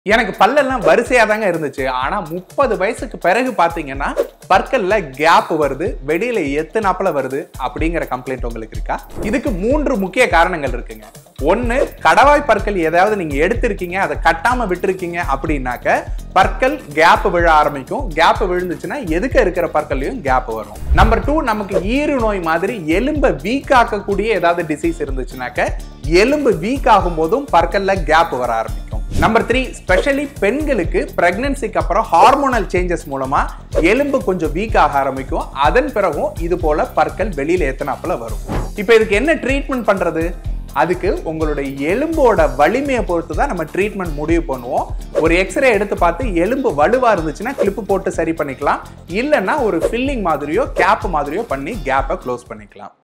எனக்கு பல்லெல்லாம் வரிசையா தாங்க இருந்துச்சு ஆனா முப்பது வயசுக்கு பிறகு பாத்தீங்கன்னா பற்கள்ல கேப் வருது வெளியில எத்தனாப்புல வருது அப்படிங்கிற கம்ப்ளைண்ட் உங்களுக்கு இருக்கா இதுக்கு மூன்று முக்கிய காரணங்கள் இருக்குங்க ஒன்னு கடவாய் பற்கள் ஏதாவது நீங்க எடுத்திருக்கீங்க அதை கட்டாம விட்டுருக்கீங்க அப்படின்னாக்க பற்கள் கேப் விழ ஆரம்பிக்கும் கேப் விழுந்துச்சுன்னா எதுக்க இருக்கிற பற்கள்லயும் கேப் வரும் நம்பர் டூ நமக்கு ஈறு நோய் மாதிரி எலும்பை வீக் ஆக்கக்கூடிய ஏதாவது டிசீஸ் இருந்துச்சுனாக்க எலும்பு வீக் ஆகும் போதும் பற்கள்ல கேப் வர ஆரம்பிக்கும் நம்பர் த்ரீ ஸ்பெஷலி பெண்களுக்கு பிரெக்னன்சிக்கு அப்புறம் ஹார்மோனல் சேஞ்சஸ் மூலமா எலும்பு கொஞ்சம் வீக் ஆக ஆரம்பிக்கும் அதன் பிறகும் இது போல பற்கள் வெளியில எத்தனாப்புல வரும் இப்போ இதுக்கு என்ன ட்ரீட்மெண்ட் பண்றது அதுக்கு உங்களுடைய எலும்போட வலிமையை பொறுத்து தான் நம்ம ட்ரீட்மெண்ட் முடிவு பண்ணுவோம் ஒரு எக்ஸ்ரே எடுத்து பார்த்து எலும்பு வலுவா இருந்துச்சுன்னா கிளிப்பு போட்டு சரி பண்ணிக்கலாம் இல்லைன்னா ஒரு ஃபில்லிங் மாதிரியோ கேப் மாதிரியோ பண்ணி கேப்பை க்ளோஸ் பண்ணிக்கலாம்